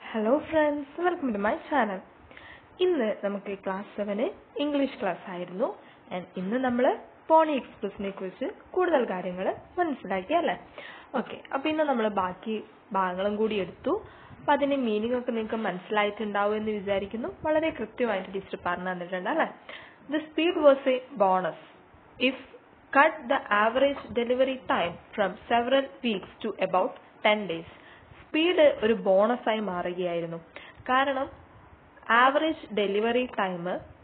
Hello friends welcome to my channel ഇന്ന് നമുക്ക് class seven English class ആയിരുന്നു And ഇന്ന് നമ്മൾ പോണി എക്സ്പ്രസിനെ കുറിച്ച് കൂടുതൽ കാര്യങ്ങൾ മനസ്സിലാക്കി അല്ലേ ഓക്കെ അപ്പൊ ഇന്ന് നമ്മൾ ബാക്കി ഭാഗങ്ങളും കൂടി എടുത്തു അപ്പൊ അതിന്റെ മീനിങ് ഒക്കെ നിങ്ങൾക്ക് മനസ്സിലായിട്ടുണ്ടാവും എന്ന് വിചാരിക്കുന്നു വളരെ കൃത്യമായിട്ട് ടീച്ചർ പറഞ്ഞു തന്നിട്ടുണ്ട് അല്ലേ the speed was a bonus if cut the average delivery time from several weeks to about 10 days. Speed ഒരു ബോണസായി മാറുകയായിരുന്നു കാരണം ആവറേജ് ഡെലിവറി ടൈം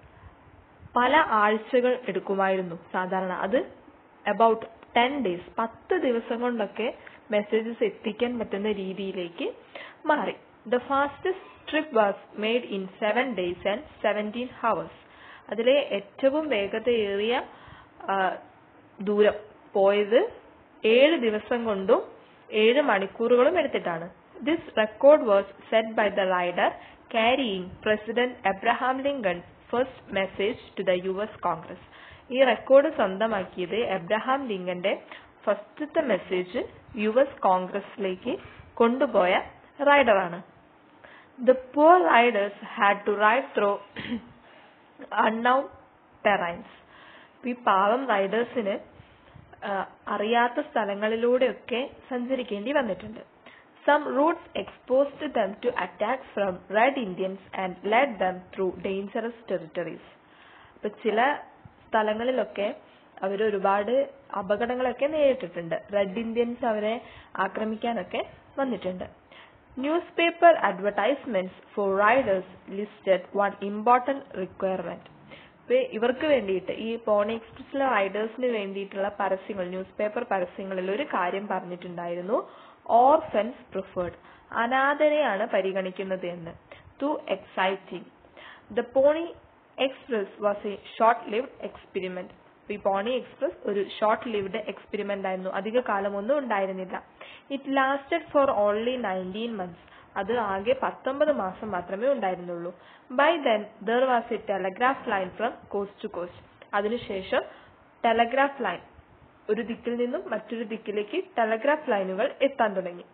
പല ആഴ്ചകൾ എടുക്കുമായിരുന്നു സാധാരണ അത് അബൌട്ട് ടെൻ ഡേയ്സ് പത്ത് ദിവസം കൊണ്ടൊക്കെ മെസ്സേജസ് എത്തിക്കാൻ പറ്റുന്ന രീതിയിലേക്ക് മാറി the fastest trip was made in seven days and seventeen hours അതിലെ ഏറ്റവും വേഗതയേറിയ ആ, ദൂരം പോയത് ഏഴ് ദിവസം കൊണ്ടും ഏഴ് മണിക്കൂറുകളും എടുത്തിട്ടാണ് this record was set by the rider carrying president Abraham Lincoln first message to the U S Congress ഈ റെക്കോർഡ് സ്വന്തമാക്കിയത് എബ്രഹാം ലിങ്കന്റെ ഫസ്റ്റത്തെ മെസ്സേജ് യു എസ് കോൺഗ്രസിലേക്ക് കൊണ്ടുപോയ റൈഡറാണ് The poor riders had to ride through unknown terrains. ഇപ്പൊ ഈ പാവം റൈഡേഴ്സിന് അറിയാത്ത സ്ഥലങ്ങളിലൂടെയൊക്കെ സഞ്ചരിക്കേണ്ടി വന്നിട്ടുണ്ട് some routes exposed them to attack from red Indians and led them through dangerous territories അപ്പൊ ചില സ്ഥലങ്ങളിലൊക്കെ അവർ ഒരുപാട് അപകടങ്ങളൊക്കെ നേരിട്ടിട്ടുണ്ട് റെഡ് ഇന്ത്യൻസ് അവരെ ആക്രമിക്കാനൊക്കെ വന്നിട്ടുണ്ട് news paper advertisements for riders listed one important requirement ഇപ്പൊ ഇവർക്ക് വേണ്ടിയിട്ട് ഈ പോണി എക്സ്പ്രസിലെ റൈഡേഴ്സിന് വേണ്ടിയിട്ടുള്ള പരസ്യങ്ങൾ ന്യൂസ് പേപ്പർ പരസ്യങ്ങളിൽ ഒരു കാര്യം പറഞ്ഞിട്ടുണ്ടായിരുന്നു ഓർഫൻസ് പ്രിഫേർഡ് അനാഥരെയാണ് പരിഗണിക്കുന്നത് എന്ന് too exciting the Pony Express was a short lived experiment ഈ പോണി എക്സ്പ്രസ് ഒരു ഷോർട്ട് ലിവ്ഡ് എക്സ്പെരിമെന്റ് ആയിരുന്നു അധിക കാലമൊന്നും ഉണ്ടായിരുന്നില്ല it lasted for only nineteen months അത് ആകെ പത്തൊമ്പത് മാസം മാത്രമേ ഉണ്ടായിരുന്നുള്ളൂ by then there was a telegraph line from coast to coast അതിനുശേഷം ടെലഗ്രാഫ് ലൈൻ ഒരു ദിക്കിൽ നിന്നും മറ്റൊരു ദിക്കിലേക്ക് ടെലഗ്രാഫ് ലൈനുകൾ എത്താൻ തുടങ്ങി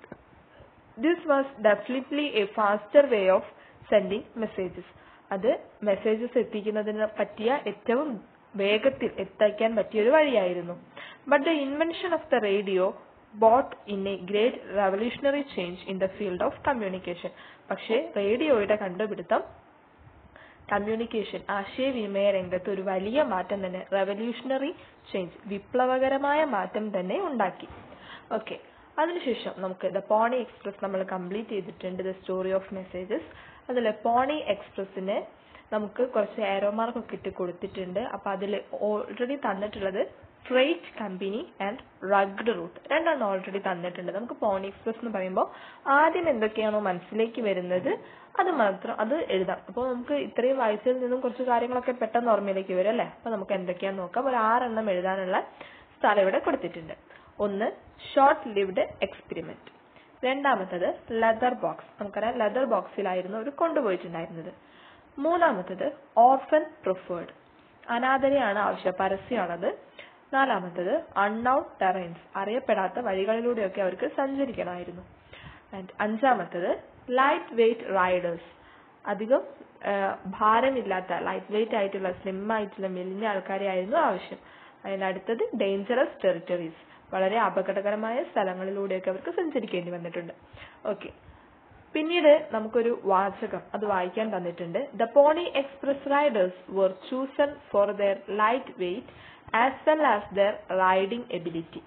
this was definitely a faster way of sending messages അത് മെസ്സേജസ് എത്തിക്കുന്നതിന് പറ്റിയ ഏറ്റവും വേഗത്തിൽ എത്തിക്കാൻ പറ്റിയ ഒരു വഴിയായിരുന്നു but the invention of the radio brought in a great revolutionary change in the field of communication പക്ഷേ റേഡിയോയുടെ കണ്ടുപിടുത്തം കമ്മ്യൂണിക്കേഷൻ ആശയവിനിമയ രംഗത്ത് ഒരു വലിയ മാറ്റം തന്നെ റവല്യൂഷണറി ചേഞ്ച് വിപ്ലവകരമായ മാറ്റം തന്നെ ഉണ്ടാക്കി ഓക്കെ അതിനുശേഷം നമുക്ക് ദ പോണി എക്സ്പ്രസ് നമ്മൾ കംപ്ലീറ്റ് ചെയ്തിട്ടുണ്ട് ദ സ്റ്റോറി ഓഫ് മെസ്സേജസ് അതിൽ പോണി എക്സ്പ്രസിന് നമുക്ക് കുറച്ച് ആരോ മാർക്ക് ഒക്കെ ഇട്ട് കൊടുത്തിട്ടുണ്ട് അപ്പൊ അതിൽ ഓൾറെഡി തന്നിട്ടുള്ളത് freight company and rugged route രണ്ടെണ്ണം ഓൾറെഡി തന്നിട്ടുണ്ട് നമുക്ക് പോണി എക്സ്പ്രസ് എന്ന് പറയുമ്പോൾ ആദ്യം എന്തൊക്കെയാണോ മനസ്സിലേക്ക് വരുന്നത് അത് മാത്രം അത് എഴുതാം അപ്പോൾ നമുക്ക് ഇത്രയും വായിച്ചതിൽ നിന്നും കുറച്ച് കാര്യങ്ങളൊക്കെ പെട്ടെന്ന് ഓർമ്മയിലേക്ക് വരും അല്ലേ അപ്പൊ നമുക്ക് എന്തൊക്കെയാന്ന് നോക്കാം ഒരു ആറെണ്ണം എഴുതാനുള്ള സ്ഥലം ഇവിടെ കൊടുത്തിട്ടുണ്ട് ഒന്ന് ഷോർട്ട് ലിവ്ഡ് എക്സ്പെരിമെന്റ് രണ്ടാമത്തത് ലെതർ ബോക്സ് നമുക്കറിയാം ലെതർ ബോക്സിലായിരുന്നു അവർ കൊണ്ടുപോയിട്ടുണ്ടായിരുന്നത് മൂന്നാമത്തത് ഓർഫൻ പ്രിഫേർഡ് അനാഥരെയാണ് ആവശ്യം പരസ്യമാണത് നാലാമത്തത് അൺനൗൺ ടെറൈൻസ് അറിയപ്പെടാത്ത വഴികളിലൂടെയൊക്കെ അവർക്ക് സഞ്ചരിക്കണമായിരുന്നു ആൻഡ് അഞ്ചാമത്തത് ലൈറ്റ് വെയ്റ്റ് റൈഡേഴ്സ് അധികം ആ, ഭാരമില്ലാത്ത ലൈറ്റ് വെയ്റ്റ് ആയിട്ടുള്ള സ്ലിം ആയിട്ടുള്ള മെലിഞ്ഞ ആൾക്കാരെ ആയിരുന്നു ആവശ്യം അതിനടുത്തത് ഡേഞ്ചറസ് ടെറിട്ടറീസ് വളരെ അപകടകരമായ സ്ഥലങ്ങളിലൂടെയൊക്കെ അവർക്ക് സഞ്ചരിക്കേണ്ടി വന്നിട്ടുണ്ട് ഓക്കെ പിന്നീട് നമുക്കൊരു വാചകം അത് വായിക്കാൻ തന്നിട്ടുണ്ട് the Pony Express riders were chosen for their light weight as well as their riding ability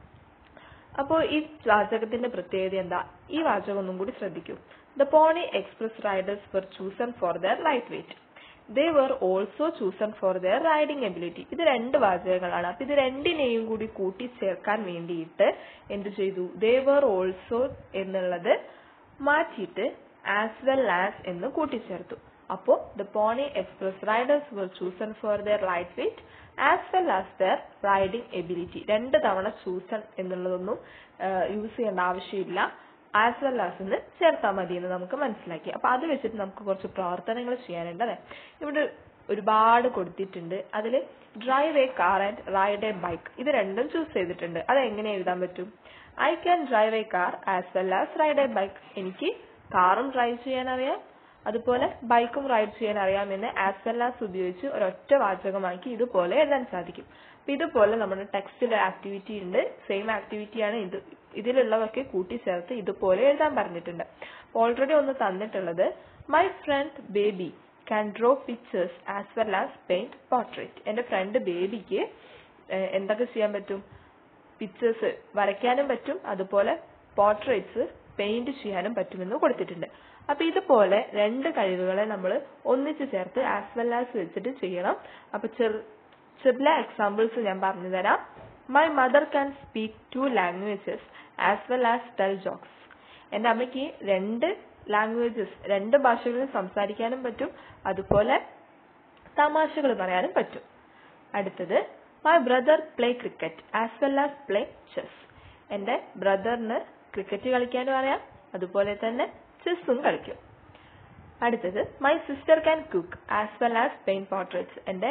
അപ്പോൾ ഈ വാചകത്തിന്റെ പ്രത്യേകത എന്താ ഈ വാചകം ഒന്നും കൂടി ശ്രദ്ധിക്കൂ the Pony Express riders were chosen for their light weight they were also chosen for their riding ability ഇത് രണ്ട് വാചകങ്ങളാണ് അപ്പൊ ഇത് രണ്ടിനെയും കൂടി കൂട്ടിച്ചേർക്കാൻ വേണ്ടിയിട്ട് എന്ത് ചെയ്തു ദേ വർ ഓൾസോ എന്നുള്ളത് മാറ്റിയിട്ട് ആസ് വെൽ ആസ് എന്ന് കൂട്ടിച്ചേർത്തു അപ്പോ the Pony Express riders were chosen for their light weight as well as their riding ability രണ്ട് തവണ ചൂസൺ എന്നുള്ളതൊന്നും യൂസ് ചെയ്യേണ്ട ആവശ്യമില്ല ആസ് വെൽ ആസ് എന്ന് ചേർത്താൽ മതി എന്ന് നമുക്ക് മനസ്സിലാക്കി അപ്പൊ അത് വെച്ചിട്ട് നമുക്ക് കുറച്ച് പ്രവർത്തനങ്ങൾ ചെയ്യാനുണ്ട് അല്ലെ ഇവിടെ ഒരുപാട് കൊടുത്തിട്ടുണ്ട് അതിൽ drive a car and ride a bike ഇത് രണ്ടും ചൂസ് ചെയ്തിട്ടുണ്ട് അത് എങ്ങനെ എഴുതാൻ പറ്റും I can drive a car as well as ride a bike എനിക്ക് കാറും ഡ്രൈവ് ചെയ്യാൻ അറിയാം അതുപോലെ ബൈക്കും റൈഡ് ചെയ്യാൻ അറിയാമെന്ന് ആസ് വെൽ ആസ് ഉപയോഗിച്ച് ഒരൊറ്റ വാചകമാക്കി ഇതുപോലെ എഴുതാൻ സാധിക്കും അപ്പൊ ഇതുപോലെ നമ്മുടെ ടെക്സ്റ്റിൽ ആക്ടിവിറ്റി ഉണ്ട് സെയിം ആക്ടിവിറ്റിയാണ് ഇത് ഇതിലുള്ളവർക്ക് കൂട്ടിച്ചേർത്ത് ഇതുപോലെ എഴുതാൻ പറഞ്ഞിട്ടുണ്ട് ഓൾറെഡി ഒന്ന് തന്നിട്ടുള്ളത് my friend baby can draw pictures as well as paint portrait എന്റെ ഫ്രണ്ട് ബേബിക്ക് എന്തൊക്കെ ചെയ്യാൻ പറ്റും പിക്ചേഴ്സ് വരയ്ക്കാനും പറ്റും അതുപോലെ പോർട്രേറ്റ്സ് പെയിന്റ് ചെയ്യാനും പറ്റുമെന്ന് കൊടുത്തിട്ടുണ്ട് അപ്പൊ ഇതുപോലെ രണ്ട് കഴിവുകളെ നമ്മൾ ഒന്നിച്ച് ചേർത്ത് ആസ് വെൽ ആസ് വെച്ചിട്ട് ചെയ്യണം അപ്പൊ ചെറു ചെറിയ എക്സാമ്പിൾസ് ഞാൻ പറഞ്ഞു തരാം my mother can speak two languages as well as tell jokes എന്റെ അമ്മയ്ക്ക് രണ്ട് ലാംഗ്വേജസ് രണ്ട് ഭാഷകളിൽ സംസാരിക്കാനും പറ്റും അതുപോലെ തമാശകൾ പറയാനും പറ്റും അടുത്തത് my brother play cricket as well as play chess എന്റെ ബ്രദറിന് ക്രിക്കറ്റ് കളിക്കാനും അറിയാം അതുപോലെ തന്നെ ചെസ്സും കളിക്കും അടുത്തത് my sister can cook as well as paint portraits എന്റെ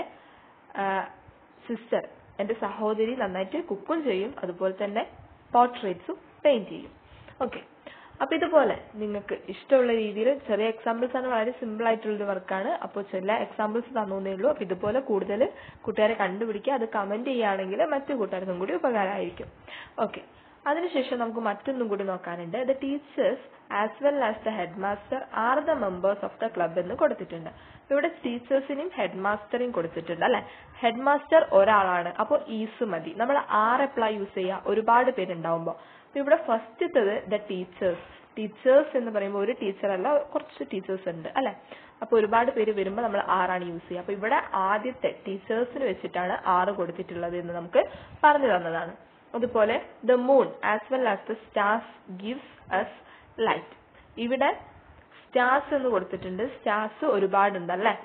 സിസ്റ്റർ എന്റെ സഹോദരി നന്നായിട്ട് കുക്കും ചെയ്യും അതുപോലെ തന്നെ പോർട്രേറ്റ്സും പെയിന്റ് ചെയ്യും ഓക്കെ അപ്പൊ ഇതുപോലെ നിങ്ങൾക്ക് ഇഷ്ടമുള്ള രീതിയിൽ ചെറിയ എക്സാമ്പിൾസ് ആണ് വളരെ സിമ്പിൾ ആയിട്ടുള്ള ഒരു വർക്കാണ് അപ്പോൾ ചില എക്സാമ്പിൾസ് തന്നേ ഉള്ളൂ അപ്പൊ ഇതുപോലെ കൂടുതൽ കൂട്ടുകാരെ കണ്ടുപിടിക്കുക അത് കമന്റ് ചെയ്യുകയാണെങ്കിൽ മറ്റു കൂട്ടുകാർക്കും കൂടി ഉപകാരമായിരിക്കും ഓക്കെ അതിനുശേഷം നമുക്ക് മറ്റൊന്നും കൂടി നോക്കാനുണ്ട് the teachers as well as the head master are the members of the club എന്ന് കൊടുത്തിട്ടുണ്ട് ഇവിടെ ടീച്ചേഴ്സിനെയും ഹെഡ് മാസ്റ്ററെയും കൊടുത്തിട്ടുണ്ട് അല്ലെ ഹെഡ് മാസ്റ്റർ ഒരാളാണ് അപ്പോൾ ഈസ് മതി നമ്മൾ ആർ എപ്പോഴാ യൂസ് ചെയ്യുക ഒരുപാട് പേരുണ്ടാവുമ്പോൾ അപ്പൊ ഇവിടെ ഫസ്റ്റത്തത് ദ ടീച്ചേഴ്സ് ടീച്ചേഴ്സ് എന്ന് പറയുമ്പോൾ ഒരു ടീച്ചർ അല്ല കുറച്ച് ടീച്ചേഴ്സ് ഉണ്ട് അല്ലെ അപ്പൊ ഒരുപാട് പേര് വരുമ്പോൾ നമ്മൾ ആറാണ് യൂസ് ചെയ്യുക അപ്പൊ ഇവിടെ ആദ്യത്തെ ടീച്ചേഴ്സിന് വെച്ചിട്ടാണ് ആറ് കൊടുത്തിട്ടുള്ളത് എന്ന് നമുക്ക് പറഞ്ഞു തന്നതാണ് അതുപോലെ the moon as well as the stars gives us light ഇവിടെ സ്റ്റാർസ് എന്ന് കൊടുത്തിട്ടുണ്ട് സ്റ്റാർസ് ഒരുപാടുണ്ട് അല്ലെ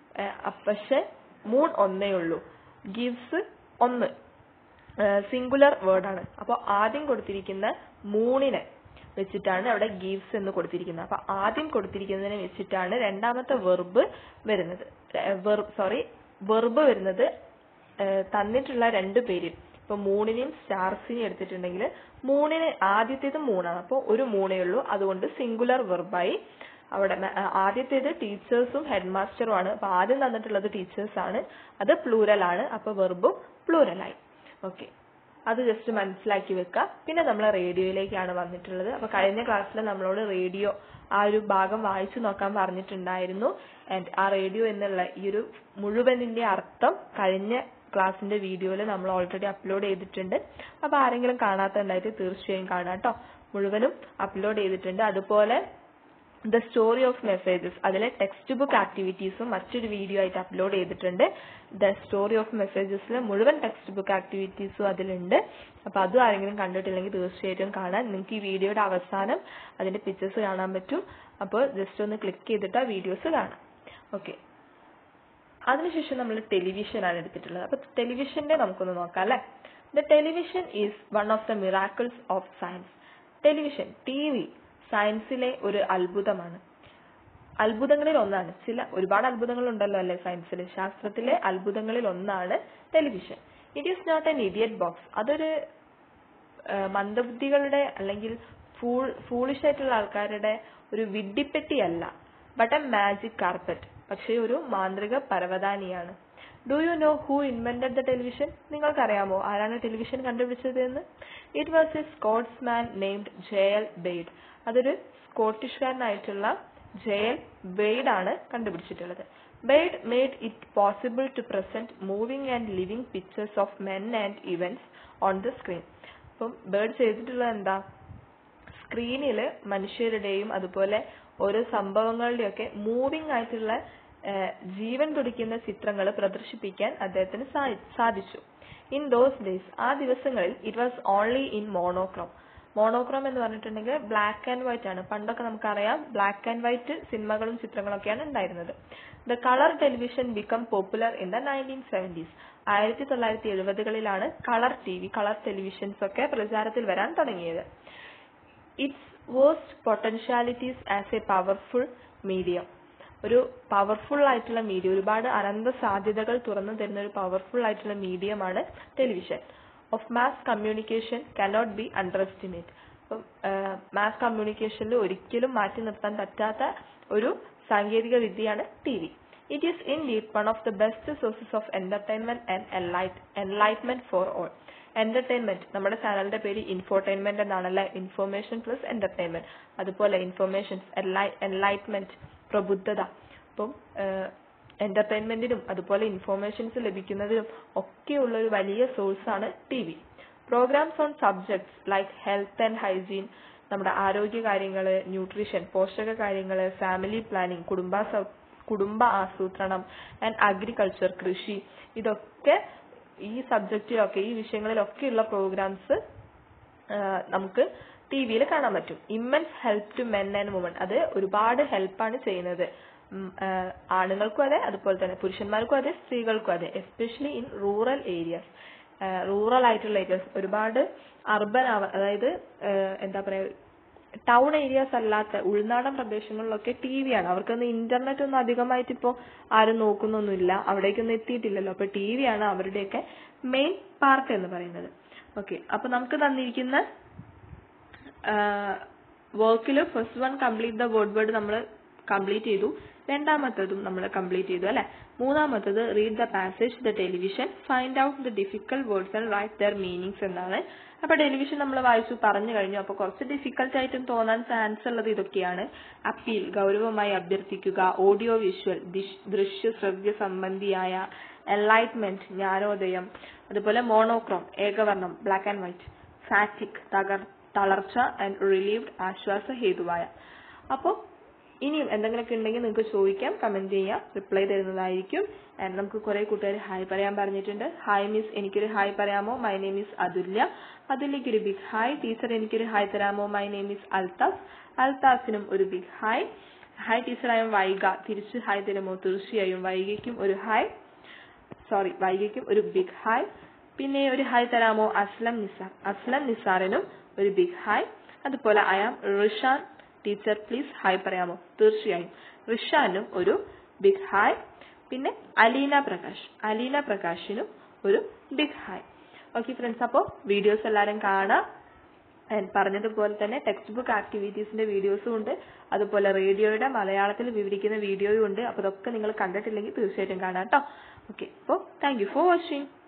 പക്ഷെ മൂൺ ഒന്നേ ഉള്ളൂ ഗിവ്സ് ഒന്ന് സിംഗുലർ വേർഡാണ് അപ്പോൾ ആദ്യം കൊടുത്തിരിക്കുന്ന മൂണിനെ വെച്ചിട്ടാണ് അവിടെ ഗീവ്സ് എന്ന് കൊടുത്തിരിക്കുന്നത് അപ്പൊ ആദ്യം കൊടുത്തിരിക്കുന്നതിനെ വെച്ചിട്ടാണ് രണ്ടാമത്തെ വെർബ് വരുന്നത് സോറി വെർബ് വരുന്നത് തന്നിട്ടുള്ള രണ്ടു പേര് ഇപ്പൊ മൂണിനെയും സ്റ്റാർസിനെയും എടുത്തിട്ടുണ്ടെങ്കിൽ മൂണിന് ആദ്യത്തേത് മൂണാണ് അപ്പോൾ ഒരു മൂണേ ഉള്ളൂ അതുകൊണ്ട് സിംഗുലർ വെർബായി അവിടെ ആദ്യത്തേത് ടീച്ചേഴ്സും ഹെഡ് മാസ്റ്ററും ആണ് അപ്പൊ ആദ്യം തന്നിട്ടുള്ളത് ടീച്ചേഴ്സ് ആണ് അത് പ്ലൂരൽ ആണ് അപ്പൊ വെർബും പ്ലൂരലായി ഓക്കെ അത് ജസ്റ്റ് മനസ്സിലാക്കി വെക്കുക പിന്നെ നമ്മൾ റേഡിയോയിലേക്കാണ് വന്നിട്ടുള്ളത് അപ്പൊ കഴിഞ്ഞ ക്ലാസ്സിൽ നമ്മളോട് റേഡിയോ ആ ഒരു ഭാഗം വായിച്ചു നോക്കാൻ പറഞ്ഞിട്ടുണ്ടായിരുന്നു ആൻഡ് ആ റേഡിയോ എന്നുള്ള ഈ ഒരു മുഴുവനിന്റെ അർത്ഥം കഴിഞ്ഞ ക്ലാസ്സിന്റെ വീഡിയോയിൽ നമ്മൾ ഓൾറെഡി അപ്ലോഡ് ചെയ്തിട്ടുണ്ട് അപ്പൊ ആരെങ്കിലും കാണാത്തുണ്ടായിട്ട് തീർച്ചയായും കാണാം കേട്ടോ മുഴുവനും അപ്ലോഡ് ചെയ്തിട്ടുണ്ട് അതുപോലെ ദ സ്റ്റോറി ഓഫ് മെസ്സേജസ് അതിലെ ടെക്സ്റ്റ് ബുക്ക് ആക്ടിവിറ്റീസും മറ്റൊരു വീഡിയോ ആയിട്ട് അപ്ലോഡ് ചെയ്തിട്ടുണ്ട് ദ സ്റ്റോറി ഓഫ് മെസ്സേജസിൽ മുഴുവൻ ടെക്സ്റ്റ് ബുക്ക് ആക്ടിവിറ്റീസും അതിലുണ്ട് അപ്പൊ അതും ആരെങ്കിലും കണ്ടിട്ടില്ലെങ്കിൽ തീർച്ചയായിട്ടും കാണാൻ നിങ്ങൾക്ക് ഈ വീഡിയോയുടെ അവസാനം അതിന്റെ പിക്ചേഴ്സ് കാണാൻ പറ്റും അപ്പോൾ ജസ്റ്റ് ഒന്ന് ക്ലിക്ക് ചെയ്തിട്ട് ആ വീഡിയോസ് കാണാം ഓക്കെ അതിനുശേഷം നമ്മൾ ടെലിവിഷൻ ആണ് എടുത്തിട്ടുള്ളത് അപ്പൊ ടെലിവിഷന്റെ നമുക്കൊന്ന് നോക്കാം അല്ലെ the television is one of the miracles of science television T V സയൻസിലെ ഒരു അത്ഭുതമാണ് അത്ഭുതങ്ങളിൽ ഒന്നാണ് ചില ഒരുപാട് അത്ഭുതങ്ങൾ ഉണ്ടല്ലോ അല്ലെ സയൻസിൽ ശാസ്ത്രത്തിലെ അത്ഭുതങ്ങളിൽ ഒന്നാണ് television it is not an idiot box അതൊരു മന്ദബുദ്ധികളുടെ അല്ലെങ്കിൽ ഫൂൾ ഫൂളിഷ് ആയിട്ടുള്ള ആൾക്കാരുടെ ഒരു വിഡ്ഢിപ്പെട്ടിയല്ല ബട്ട് എ മാജിക് കാർപ്പറ്റ് പക്ഷേ ഒരു മാന്ത്രിക പരവതാനിയാണ് do you know who invented the television നിങ്ങൾക്കറിയാമോ ആരാണ് ടെലിവിഷൻ കണ്ടുപിടിച്ചത് എന്ന് it was a Scotsman named ജയൽ ബെയ്ഡ് അതൊരു സ്കോട്ടിഷുകാരനായിട്ടുള്ള ജയൽ ബെയ്ഡ് ആണ് കണ്ടുപിടിച്ചിട്ടുള്ളത് Baird made it possible to present moving and living pictures of men and events on the screen അപ്പം ബേർഡ് ചെയ്തിട്ടുള്ളത് എന്താ സ്ക്രീനിൽ മനുഷ്യരുടെയും അതുപോലെ ഓരോ സംഭവങ്ങളുടെയൊക്കെ മൂവിംഗ് ആയിട്ടുള്ള ജീവൻ തുടിക്കുന്ന ചിത്രങ്ങൾ പ്രദർശിപ്പിക്കാൻ അദ്ദേഹത്തിന് സാധിച്ചു ഇൻ ദോസ് ഡേയ്സ് ആ ദിവസങ്ങളിൽ it was only in monochrome monochrome എന്ന് പറഞ്ഞിട്ടുണ്ടെങ്കിൽ ബ്ലാക്ക് ആൻഡ് വൈറ്റ് ആണ് പണ്ടൊക്കെ നമുക്കറിയാം ബ്ലാക്ക് ആൻഡ് വൈറ്റ് സിനിമകളും ചിത്രങ്ങളൊക്കെയാണ് ഉണ്ടായിരുന്നത് the colour television become popular in the nineteen seventies ആയിരത്തി തൊള്ളായിരത്തി എഴുപതുകളിലാണ് colour T V colour televisions ഒക്കെ പ്രചാരത്തിൽ വരാൻ തുടങ്ങിയത് its vast potentialities as a powerful medium ഒരു പവർഫുൾ ആയിട്ടുള്ള മീഡിയം ഒരുപാട് അനന്ത സാധ്യതകൾ തുറന്നു തരുന്ന ഒരു പവർഫുൾ ആയിട്ടുള്ള മീഡിയമാണ് television of mass communication cannot be underestimate അപ്പം മാസ് കമ്മ്യൂണിക്കേഷനിൽ ഒരിക്കലും മാറ്റി നിർത്താൻ പറ്റാത്ത ഒരു സാങ്കേതിക വിദ്യയാണ് T V it is indeed one of the best sources of entertainment and enlightenment for all entertainment നമ്മുടെ ചാനലിന്റെ പേര് ഇൻഫോർടൈൻമെന്റ് എന്നാണല്ലേ ഇൻഫോർമേഷൻ പ്ലസ് എന്റർടൈൻമെന്റ് അതുപോലെ ഇൻഫോർമേഷൻസ് എൻലൈറ്റ്മെന്റ് പ്രബുദ്ധത അപ്പം എന്റർടൈൻമെന്റിനും അതുപോലെ ഇൻഫോർമേഷൻസ് ലഭിക്കുന്നതിനും ഒക്കെയുള്ള ഒരു വലിയ സോഴ്സ് ആണ് T V programs on subjects like health and hygiene നമ്മുടെ ആരോഗ്യ കാര്യങ്ങള് ന്യൂട്രീഷൻ പോഷക കാര്യങ്ങള് ഫാമിലി പ്ലാനിംഗ് കുടുംബ കുടുംബ ആസൂത്രണം ആൻഡ് അഗ്രികൾച്ചർ കൃഷി ഇതൊക്കെ ഈ സബ്ജക്റ്റിലൊക്കെ ഈ വിഷയങ്ങളിലൊക്കെയുള്ള പ്രോഗ്രാംസ് നമുക്ക് ടി വിയിൽ കാണാൻ പറ്റും immense help to men and women അത് ഒരുപാട് ഹെൽപ്പാണ് ചെയ്യുന്നത് ആണുങ്ങൾക്കും അതെ അതുപോലെ തന്നെ പുരുഷന്മാർക്കും അതെ സ്ത്രീകൾക്കും അതെ especially in rural areas rural ആയിട്ടുള്ള ഏരിയാസ് ഒരുപാട് അർബൻ അതായത് എന്താ പറയാ ടൗൺ ഏരിയാസ് അല്ലാത്ത ഉൾനാടൻ പ്രദേശങ്ങളിലൊക്കെ ടി വി ആണ് അവർക്കൊന്നും ഇന്റർനെറ്റ് ഒന്നും അധികമായിട്ട് ഇപ്പോൾ ആരും നോക്കുന്നൊന്നുമില്ല അവിടേക്കൊന്നും എത്തിയിട്ടില്ലല്ലോ അപ്പൊ ടി വി ആണ് അവരുടെയൊക്കെ മെയിൻ പാർട്ട് എന്ന് പറയുന്നത് ഓക്കെ അപ്പൊ നമുക്ക് തന്നിരിക്കുന്ന വർക്കിൽ first one complete the word word നമ്മൾ കംപ്ലീറ്റ് ചെയ്തു രണ്ടാമത്തതും നമ്മൾ കംപ്ലീറ്റ് ചെയ്തു അല്ലെ മൂന്നാമത്തത് read the passage the television find out the difficult words and write their meanings എന്നാണ് അപ്പൊ ടെലിവിഷൻ നമ്മൾ വായിച്ചു പറഞ്ഞു കഴിഞ്ഞു അപ്പൊ കുറച്ച് ഡിഫിക്കൽട്ട് ആയിട്ടും തോന്നാൻ ചാൻസ് ഉള്ളത് ഇതൊക്കെയാണ് അപ്പീൽ ഗൗരവമായി അഭ്യർത്ഥിക്കുക ഓഡിയോ വിഷ്വൽ ദൃശ്യ ശ്രവ്യ സംബന്ധിയായ എൻലൈറ്റ്മെന്റ് ജ്ഞാനോദയം അതുപോലെ മോണോക്രോം ഏകവർണം ബ്ലാക്ക് ആൻഡ് വൈറ്റ് ഫാറ്റിക് തകർ തളർച്ച ആൻഡ് റിലീവ്ഡ് ആശ്വാസ ഹേതുവായ അപ്പോൾ ഇനിയും എന്തെങ്കിലുമൊക്കെ ഉണ്ടെങ്കിൽ നിങ്ങൾക്ക് ചോദിക്കാം കമന്റ് ചെയ്യാം റിപ്ലൈ തരുന്നതായിരിക്കും ആൻഡ് നമുക്ക് കുറെ കൂട്ടുകാർ ഹായ് പറയാൻ പറഞ്ഞിട്ടുണ്ട് ഹായ് മിസ് എനിക്കൊരു ഹായ് പറയാമോ മൈ നെയിം ഈസ് അതുല്യ അതുല്യക്ക് ഒരു ബിഗ് ഹായ് ടീച്ചർ എനിക്കൊരു ഹായ് തരാമോ മൈ നെയിം ഈസ് അൽത്താഫ് അൽത്താഫിനും ഒരു ബിഗ് ഹായ് ഹായ് ടീച്ചർ ആയും വൈഗ തിരിച്ച് ഹായ് തരുമോ തീർച്ചയായും വൈഗയ്ക്കും ഒരു ഹായ് സോറി വൈഗയ്ക്കും ഒരു ബിഗ് ഹായ് പിന്നെ ഒരു ഹായ് തരാമോ അസ്ലം നിസാർ അസ്ലം നിസാറിനും ഒരു ബിഗ് ഹായ് അതുപോലെ I am Rishan teacher please hi പറയാമോ തീർച്ചയായും റിഷാനും ഒരു ബിഗ് ഹായ് പിന്നെ അലീന പ്രകാശ് അലീന പ്രകാശിനും ഒരു ബിഗ് ഹായ് ഓക്കെ ഫ്രണ്ട്സ് അപ്പോൾ വീഡിയോസ് എല്ലാവരും കാണാം പറഞ്ഞതുപോലെ തന്നെ ടെക്സ്റ്റ് ബുക്ക് ആക്ടിവിറ്റീസിന്റെ വീഡിയോസും ഉണ്ട് അതുപോലെ റേഡിയോയുടെ മലയാളത്തിൽ വിവരിക്കുന്ന വീഡിയോയും ഉണ്ട് അപ്പോൾ ഇതൊക്കെ നിങ്ങൾ കണ്ടിട്ടില്ലെങ്കിൽ തീർച്ചയായിട്ടും കാണാം കേട്ടോ ഓക്കെ അപ്പോൾ താങ്ക് യു ഫോർ വാച്ചിങ്